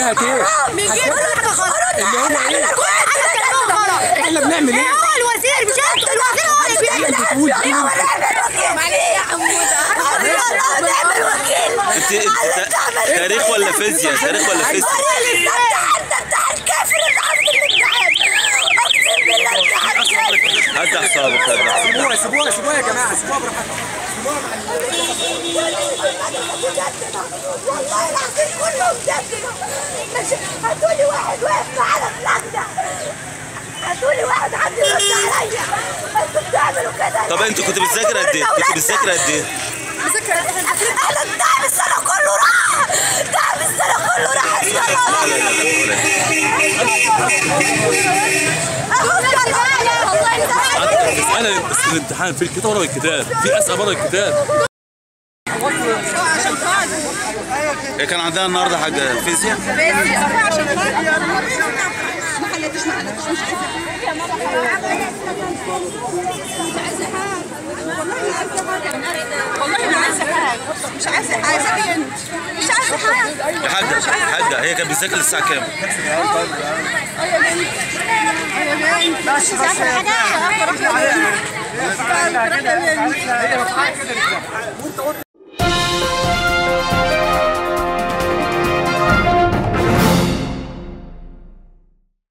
جهه ايه بيجيب اللي هو ايه احنا بنعمل ايه هو الوزير مش انت الوزير هو اللي بيعمل بتقول ايه معلش يا حموده نعمل وكيل انت انت تا- تاريخ ولا فيزياء تاريخ ولا فيزياء انت امتحان كافر اللي عامل الامتحان اقسم بالله امتحان كافر هدي اعصابك هدي اعصابك سيبوها سيبوها سيبوها يا جماعه سيبوها براحتها والله العظيم كله مدبنا مش هاتولي واحد واقف معانا في اللجنه هاتولي واحد حد يرد عليا انتوا بتعملوا كده طب انت كنت بتذاكر قد ايه؟ كنت بتذاكر قد ايه؟ بذكر انا تعب السنه كله راح تعب السنه كله راح اسم الله لا لا لا لا والله انت انا بس الامتحان في الكتاب ولا الكتاب في اسئله بره الكتاب هي كان عندها النهارده حاجه فيزياء والله انا عايزه حاجه مش عايزه حاجه مش عايزه حاجه يا حاجه حاجه هي كانت بتذاكر الساعه كام؟ بس بس يا